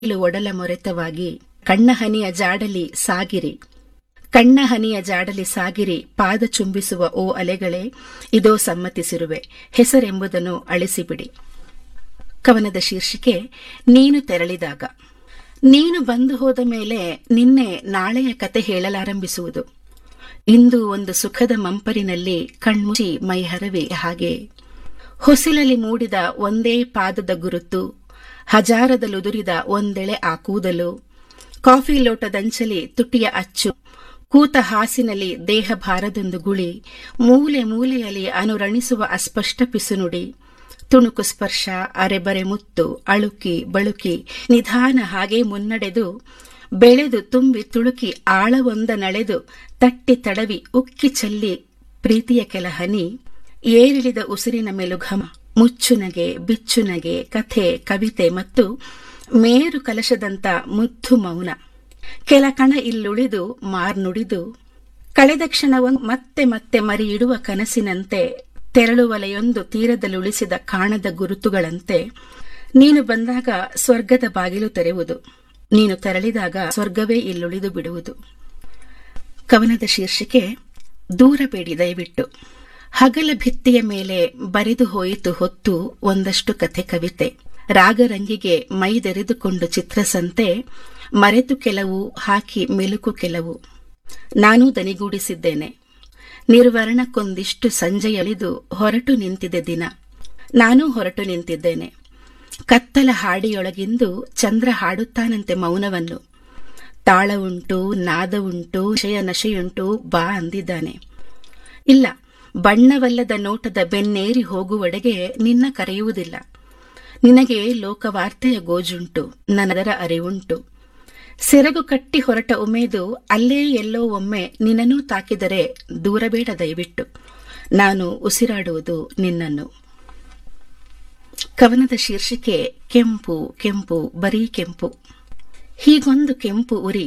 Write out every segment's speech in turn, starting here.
ಇಲು ಒಡಲ ಮೊರೆತವಾಗಿ ಕಣ್ಣಹನಿಯ ಜಾಡಲಿ ಸಾಗಿರಿ ಕಣ್ಣಹನಿಯ ಜಾಡಲಿ ಸಾಗಿರಿ ಪಾದ ಚುಂಬಿಸುವ ಓ ಅಲೆಗಳೇ ಇದೋ ಸಮ್ಮತಿಸಿರುವೆ ಹೆಸರೆಂಬುದನ್ನು ಅಳಿಸಿಬಿಡಿ ಕವನದ ಶೀರ್ಷಿಕೆ ನೀನು ತೆರಳಿದಾಗ ನೀನು ಬಂದು ಹೋದ ಮೇಲೆ ನಿನ್ನೆ ನಾಳೆಯ ಕತೆ ಹೇಳಲಾರಂಭಿಸುವುದು ಇಂದು ಒಂದು ಸುಖದ ಮಂಪರಿನಲ್ಲಿ ಕಣ್ಮುಚ್ಚಿ ಮೈಹರವೆ ಹಾಗೆ ಹೊಸಿಲಲ್ಲಿ ಮೂಡಿದ ಒಂದೇ ಪಾದದ ಗುರುತು ಹಜಾರದಲ್ಲುದುರಿದ ಒಂದೆಳೆ ಆ ಕೂದಲು ಕಾಫಿ ಲೋಟದಂಚಲಿ ತುಟಿಯ ಅಚ್ಚು ಕೂತ ಹಾಸಿನಲ್ಲಿ ದೇಹ ಭಾರದೊಂದು ಗುಳಿ ಮೂಲೆ ಮೂಲೆಯಲ್ಲಿ ಅನುರಣಿಸುವ ಅಸ್ಪಷ್ಟ ಪಿಸುನುಡಿ ತುಣುಕು ಸ್ಪರ್ಶ ಅರೆಬರೆ ಮುತ್ತು ಅಳುಕಿ ಬಳುಕಿ ನಿಧಾನ ಹಾಗೆ ಮುನ್ನಡೆದು ಬೆಳೆದು ತುಂಬಿ ತುಳುಕಿ ಆಳವೊಂದ ನಳೆದು ತಟ್ಟಿ ತಡವಿ ಉಕ್ಕಿ ಚೆಲ್ಲಿ ಪ್ರೀತಿಯ ಕೆಲ ಹನಿ ಏರಿಳಿದ ಉಸಿರಿನ ಮೆಲುಘಮ ಮುಚ್ಚುನಗೆ ಬಿಚ್ಚುನಗೆ ಕಥೆ ಕವಿತೆ ಮತ್ತು ಮೇರು ಕಲಶದಂತ ಮುದ್ದು ಮೌನ ಕೆಲ ಕಣ ಇಲ್ಲುಳಿದು ಮಾರ್ನುಡಿದು ಕಳೆದ ಕ್ಷಣವನ್ನು ಮತ್ತೆ ಮತ್ತೆ ಮರಿ ಇಡುವ ಕನಸಿನಂತೆ ತೆರಳುವಲೆಯೊಂದು ತೀರದಲ್ಲುಳಿಸಿದ ಕಾಣದ ಗುರುತುಗಳಂತೆ ನೀನು ಬಂದಾಗ ಸ್ವರ್ಗದ ಬಾಗಿಲು ತೆರೆಯುವುದು ನೀನು ತೆರಳಿದಾಗ ಸ್ವರ್ಗವೇ ಇಲ್ಲುಳಿದು ಬಿಡುವುದು ಕವನದ ಶೀರ್ಷಿಕೆ ದೂರಬೇಡಿ ದಯವಿಟ್ಟು ಹಗಲ ಭಿತ್ತಿಯ ಮೇಲೆ ಬರೆದು ಹೋಯಿತು ಹೊತ್ತು ಒಂದಷ್ಟು ಕಥೆ ಕವಿತೆ ರಾಗರಂಗಿಗೆ ಮೈದೆರೆದುಕೊಂಡು ಚಿತ್ರಸಂತೆ ಮರೆತು ಕೆಲವು ಹಾಕಿ ಮೆಲುಕು ಕೆಲವು ನಾನೂ ದನಿಗೂಡಿಸಿದ್ದೇನೆ ನಿರ್ವರ್ಣಕ್ಕೊಂದಿಷ್ಟು ಸಂಜೆಯಳಿದು ಹೊರಟು ನಿಂತಿದೆ ದಿನ ನಾನೂ ಹೊರಟು ನಿಂತಿದ್ದೇನೆ ಕತ್ತಲ ಹಾಡಿಯೊಳಗಿಂದು ಚಂದ್ರ ಹಾಡುತ್ತಾನಂತೆ ಮೌನವನ್ನು ತಾಳ ಉಂಟು ನಾದ ಉಂಟು ಶಯ ನಶೆಯುಂಟು ಬಾ ಅಂದಿದ್ದಾನೆ ಇಲ್ಲ ಬಣ್ಣವಲ್ಲದ ನೋಟದ ಬೆನ್ನೇರಿ ಹೋಗುವಡೆಗೆ ನಿನ್ನ ಕರೆಯುವುದಿಲ್ಲ ನಿನಗೆ ಲೋಕವಾರ್ತೆಯ ಗೋಜುಂಟು ನನ್ನದರ ಅರಿವುಂಟು ಸೆರಗು ಕಟ್ಟಿ ಹೊರಟ ಉಮೇದು ಅಲ್ಲೇ ಎಲ್ಲೋ ಒಮ್ಮೆ ನಿನ್ನನ್ನೂ ತಾಕಿದರೆ ದೂರಬೇಡ ದಯವಿಟ್ಟು ನಾನು ಉಸಿರಾಡುವುದು ನಿನ್ನನ್ನು ಕವನದ ಶೀರ್ಷಿಕೆ ಕೆಂಪು ಕೆಂಪು ಬರೀ ಕೆಂಪು ಹೀಗೊಂದು ಕೆಂಪು ಉರಿ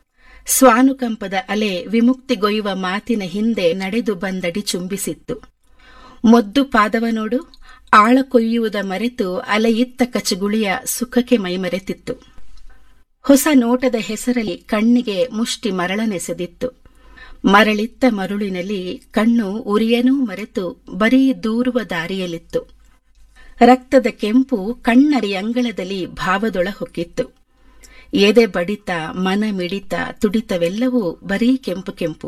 ಸ್ವಾನುಕಂಪದ ಅಲೆ ವಿಮುಕ್ತಿಗೊಯ್ಯುವ ಮಾತಿನ ಹಿಂದೆ ನಡೆದು ಬಂದಡಿ ಚುಂಬಿಸಿತ್ತು ಮೊದ್ದು ಪಾದವ ನೋಡು ಆಳ ಕೊಯ್ಯುವುದ ಮರೆತು ಅಲೆಯಿತ್ತ ಕಚಗುಳಿಯ ಸುಖಕ್ಕೆ ಮೈಮರೆತಿತ್ತು ಹೊಸ ನೋಟದ ಹೆಸರಲ್ಲಿ ಕಣ್ಣಿಗೆ ಮುಷ್ಟಿ ಮರಳನೆಸೆದಿತ್ತು ಮರಳಿತ್ತ ಮರುಳಿನಲ್ಲಿ ಕಣ್ಣು ಉರಿಯನೂ ಮರೆತು ಬರೀ ದೂರುವ ದಾರಿಯಲ್ಲಿತ್ತು ರಕ್ತದ ಕೆಂಪು ಕಣ್ಣರಿ ಅಂಗಳದಲ್ಲಿ ಭಾವದೊಳ ಹೊಕ್ಕಿತ್ತು ಎದೆ ಬಡಿತ ಮನ ಮಿಡಿತ ತುಡಿತವೆಲ್ಲವೂ ಬರೀ ಕೆಂಪು ಕೆಂಪು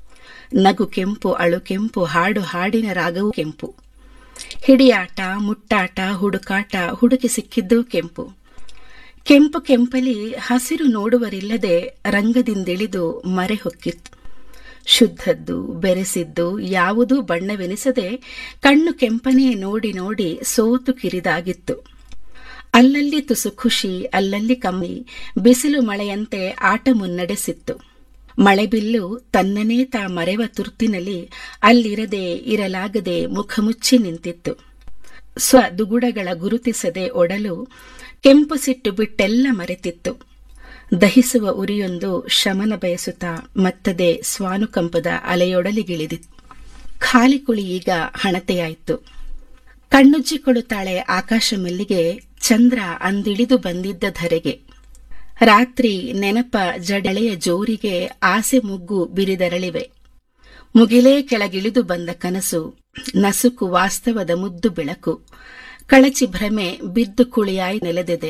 ನಗು ಕೆಂಪು ಅಳು ಕೆಂಪು ಹಾಡು ಹಾಡಿನ ರಾಗವೂ ಕೆಂಪು ಹಿಡಿಯಾಟ ಮುಟ್ಟಾಟ ಹುಡುಕಾಟ ಹುಡುಕಿ ಸಿಕ್ಕಿದ್ದೂ ಕೆಂಪು ಕೆಂಪು ಕೆಂಪಲಿ ಹಸಿರು ನೋಡುವರಿಲ್ಲದೆ ರಂಗದಿಂದಿಳಿದು ಮರೆ ಹೊಕ್ಕಿತ್ತು ಶುದ್ಧದ್ದು ಬೆರೆಸಿದ್ದು ಯಾವುದೂ ಬಣ್ಣವೆನಿಸದೆ ಕಣ್ಣು ಕೆಂಪನೇ ನೋಡಿ ನೋಡಿ ಸೋತು ಕಿರಿದಾಗಿತ್ತು ಅಲ್ಲಲ್ಲಿ ತುಸು ಖುಷಿ ಅಲ್ಲಲ್ಲಿ ಕಮ್ಮಿ ಬಿಸಿಲು ಮಳೆಯಂತೆ ಆಟ ಮುನ್ನಡೆಸಿತ್ತು ಮಳೆಬಿಲ್ಲು ತನ್ನನೇ ತಾ ಮರೆವ ತುರ್ತಿನಲ್ಲಿ ಅಲ್ಲಿರದೆ ಇರಲಾಗದೆ ಮುಖಮುಚ್ಚಿ ನಿಂತಿತ್ತು ಸ್ವ ದುಗುಡಗಳ ಗುರುತಿಸದೆ ಒಡಲು ಕೆಂಪು ಸಿಟ್ಟು ಬಿಟ್ಟೆಲ್ಲ ಮರೆತಿತ್ತು ದಹಿಸುವ ಉರಿಯೊಂದು ಶಮನ ಬಯಸುತ್ತಾ ಮತ್ತದೆ ಸ್ವಾನುಕಂಪದ ಅಲೆಯೊಡಲಿಗಿಳಿದಿತ್ತು ಖಾಲಿ ಕುಳಿ ಈಗ ಹಣತೆಯಾಯಿತು ಕಣ್ಣುಜ್ಜಿಕೊಳ್ಳುತ್ತಾಳೆ ಆಕಾಶ ಮಲ್ಲಿಗೆ ಚಂದ್ರ ಅಂದಿಳಿದು ಬಂದಿದ್ದ ಧರೆಗೆ ರಾತ್ರಿ ನೆನಪ ಜಡೆಳೆಯ ಜೋರಿಗೆ ಆಸೆ ಮುಗ್ಗು ಬಿರಿದರಳಿವೆ ಮುಗಿಲೇ ಕೆಳಗಿಳಿದು ಬಂದ ಕನಸು ನಸುಕು ವಾಸ್ತವದ ಮುದ್ದು ಬೆಳಕು ಕಳಚಿ ಭ್ರಮೆ ಬಿದ್ದು ಕುಳಿಯಾಯಿ ನೆಲೆದಿದೆ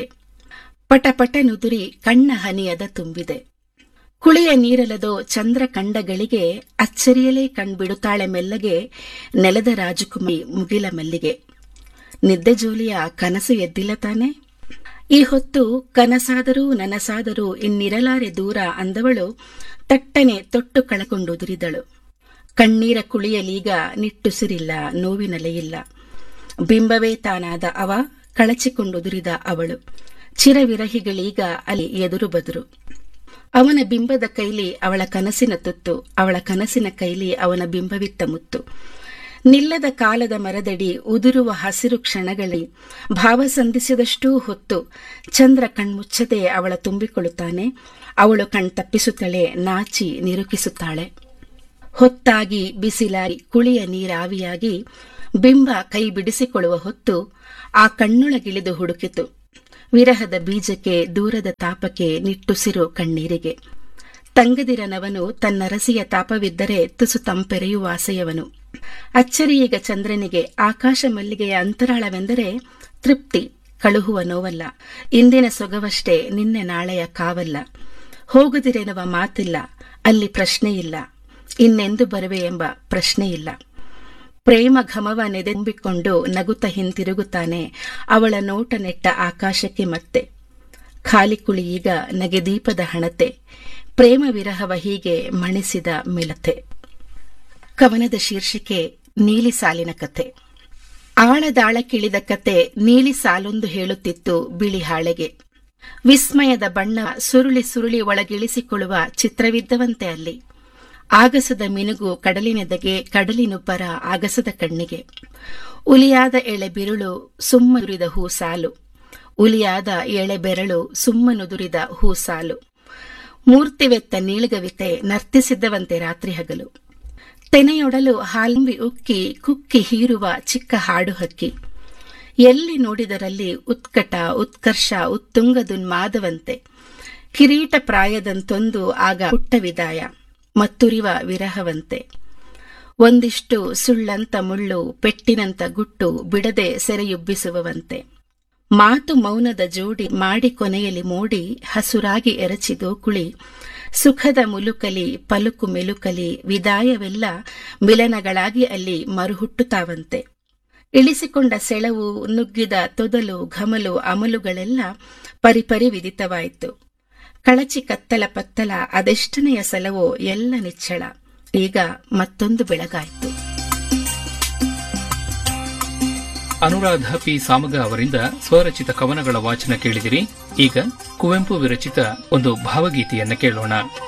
ಪಟಪಟ ನುದುರಿ ಕಣ್ಣ ಹನಿಯದ ತುಂಬಿದೆ ಕುಳಿಯ ನೀರಲದೋ ಚಂದ್ರ ಕಂಡಗಳಿಗೆ ಅಚ್ಚರಿಯಲೇ ಕಣ್ಬಿಡುತ್ತಾಳೆ ಮೆಲ್ಲಗೆ ನೆಲದ ರಾಜಕುಮಾರಿ ಮುಗಿಲ ಮಲ್ಲಿಗೆ ನಿದ್ದೆ ಜೋಲಿಯ ಕನಸು ಎದ್ದಿಲ್ಲ ತಾನೆ ಈ ಹೊತ್ತು ಕನಸಾದರೂ ನನಸಾದರೂ ಇನ್ನಿರಲಾರೆ ದೂರ ಅಂದವಳು ತಟ್ಟನೆ ತೊಟ್ಟು ಕಳಕೊಂಡುದುರಿದಳು ಕಣ್ಣೀರ ಕುಳಿಯಲೀಗ ನಿಟ್ಟುಸಿರಿಲ್ಲ ನೋವಿನಲೆಯಿಲ್ಲ ಬಿಂಬವೇ ತಾನಾದ ಅವ ಕಳಚಿಕೊಂಡುದುರಿದ ಅವಳು ಚಿರವಿರಹಿಗಳೀಗ ಅಲ್ಲಿ ಎದುರು ಬದುರು ಅವನ ಬಿಂಬದ ಕೈಲಿ ಅವಳ ಕನಸಿನ ತುತ್ತು ಅವಳ ಕನಸಿನ ಕೈಲಿ ಅವನ ಬಿಂಬವಿತ್ತ ಮುತ್ತು ನಿಲ್ಲದ ಕಾಲದ ಮರದಡಿ ಉದುರುವ ಹಸಿರು ಕ್ಷಣಗಳಿ ಭಾವ ಸಂಧಿಸಿದಷ್ಟೂ ಹೊತ್ತು ಚಂದ್ರ ಕಣ್ಮುಚ್ಚದೆ ಅವಳ ತುಂಬಿಕೊಳ್ಳುತ್ತಾನೆ ಅವಳು ಕಣ್ತಪ್ಪಿಸುತ್ತಳೆ ನಾಚಿ ನಿರುಕಿಸುತ್ತಾಳೆ ಹೊತ್ತಾಗಿ ಬಿಸಿಲಾಗಿ ಕುಳಿಯ ನೀರಾವಿಯಾಗಿ ಬಿಂಬ ಕೈ ಬಿಡಿಸಿಕೊಳ್ಳುವ ಹೊತ್ತು ಆ ಕಣ್ಣೊಳಗಿಳಿದು ಹುಡುಕಿತು ವಿರಹದ ಬೀಜಕ್ಕೆ ದೂರದ ತಾಪಕ್ಕೆ ನಿಟ್ಟುಸಿರು ಕಣ್ಣೀರಿಗೆ ತಂಗದಿರನವನು ತನ್ನರಸಿಯ ತಾಪವಿದ್ದರೆ ತುಸು ತಂಪೆರೆಯುವ ಆಸೆಯವನು ಅಚ್ಚರಿಯೀಗ ಚಂದ್ರನಿಗೆ ಆಕಾಶ ಮಲ್ಲಿಗೆಯ ಅಂತರಾಳವೆಂದರೆ ತೃಪ್ತಿ ಕಳುಹುವ ನೋವಲ್ಲ ಇಂದಿನ ಸೊಗವಷ್ಟೇ ನಿನ್ನೆ ನಾಳೆಯ ಕಾವಲ್ಲ ಹೋಗದಿರೆನ್ನುವ ಮಾತಿಲ್ಲ ಅಲ್ಲಿ ಪ್ರಶ್ನೆಯಿಲ್ಲ ಇನ್ನೆಂದು ಬರುವೆ ಎಂಬ ಪ್ರಶ್ನೆಯಿಲ್ಲ ಪ್ರೇಮ ಘಮವ ನೆದೆಂಬಿಕೊಂಡು ನಗುತ್ತ ಹಿಂತಿರುಗುತ್ತಾನೆ ಅವಳ ನೋಟ ನೆಟ್ಟ ಆಕಾಶಕ್ಕೆ ಮತ್ತೆ ಖಾಲಿ ಕುಳಿ ಈಗ ನಗೆದೀಪದ ಹಣತೆ ಪ್ರೇಮ ವಿರಹವ ಹೀಗೆ ಮಣಿಸಿದ ಮಿಳತೆ ಕವನದ ಶೀರ್ಷಿಕೆ ನೀಲಿ ಸಾಲಿನ ಕತೆ ಆಳದಾಳಕ್ಕಿಳಿದ ಕತೆ ನೀಲಿ ಸಾಲೊಂದು ಹೇಳುತ್ತಿತ್ತು ಬಿಳಿ ಹಾಳೆಗೆ ವಿಸ್ಮಯದ ಬಣ್ಣ ಸುರುಳಿ ಸುರುಳಿ ಒಳಗಿಳಿಸಿಕೊಳ್ಳುವ ಚಿತ್ರವಿದ್ದವಂತೆ ಅಲ್ಲಿ ಆಗಸದ ಮಿನುಗು ಕಡಲಿನೆದೆಗೆ ಕಡಲಿನುಬ್ಬರ ಆಗಸದ ಕಣ್ಣಿಗೆ ಉಲಿಯಾದ ಎಳೆ ಬಿರುಳು ಸುಮ್ಮನುರಿದ ಹೂಸಾಲು ಉಲಿಯಾದ ಎಳೆ ಬೆರಳು ಸುಮ್ಮನುದುರಿದ ಹೂಸಾಲು ಮೂರ್ತಿವೆತ್ತ ನೀಳ್ಗವಿತೆ ನರ್ತಿಸಿದ್ದವಂತೆ ರಾತ್ರಿ ಹಗಲು ತೆನೆಯೊಡಲು ಹಾಲಂಬಿ ಉಕ್ಕಿ ಕುಕ್ಕಿ ಹೀರುವ ಚಿಕ್ಕ ಹಾಡು ಹಕ್ಕಿ ಎಲ್ಲಿ ನೋಡಿದರಲ್ಲಿ ಉತ್ಕಟ ಉತ್ಕರ್ಷ ಉತ್ತುಂಗದುನ್ಮಾದವಂತೆ ಕಿರೀಟ ಪ್ರಾಯದಂತೊಂದು ಆಗ ಪುಟ್ಟ ವಿದಾಯ ಮತ್ತುರಿವ ವಿರಹವಂತೆ ಒಂದಿಷ್ಟು ಸುಳ್ಳಂತ ಮುಳ್ಳು ಪೆಟ್ಟಿನಂತ ಗುಟ್ಟು ಬಿಡದೆ ಸೆರೆಯುಬ್ಬಿಸುವವಂತೆ ಮಾತು ಮೌನದ ಜೋಡಿ ಮಾಡಿ ಕೊನೆಯಲ್ಲಿ ಮೋಡಿ ಹಸುರಾಗಿ ಎರಚಿದೋ ಕುಳಿ ಸುಖದ ಮುಲುಕಲಿ ಪಲುಕು ಮೆಲುಕಲಿ ವಿದಾಯವೆಲ್ಲ ಮಿಲನಗಳಾಗಿ ಅಲ್ಲಿ ಮರುಹುಟ್ಟುತ್ತಾವಂತೆ ಇಳಿಸಿಕೊಂಡ ಸೆಳವು ನುಗ್ಗಿದ ತೊದಲು ಘಮಲು ಅಮಲುಗಳೆಲ್ಲ ಪರಿಪರಿ ವಿದಿತವಾಯಿತು ಕಳಚಿ ಕತ್ತಲ ಪತ್ತಲ ಅದೆಷ್ಟನೆಯ ಸಲವೋ ಎಲ್ಲ ನಿಚ್ಚಳ ಈಗ ಮತ್ತೊಂದು ಬೆಳಗಾಯಿತು ಅನುರಾಧ ಪಿ ಸಾಮಗ ಅವರಿಂದ ಸ್ವರಚಿತ ಕವನಗಳ ವಾಚನ ಕೇಳಿದಿರಿ ಈಗ ಕುವೆಂಪು ವಿರಚಿತ ಒಂದು ಭಾವಗೀತೆಯನ್ನ ಕೇಳೋಣ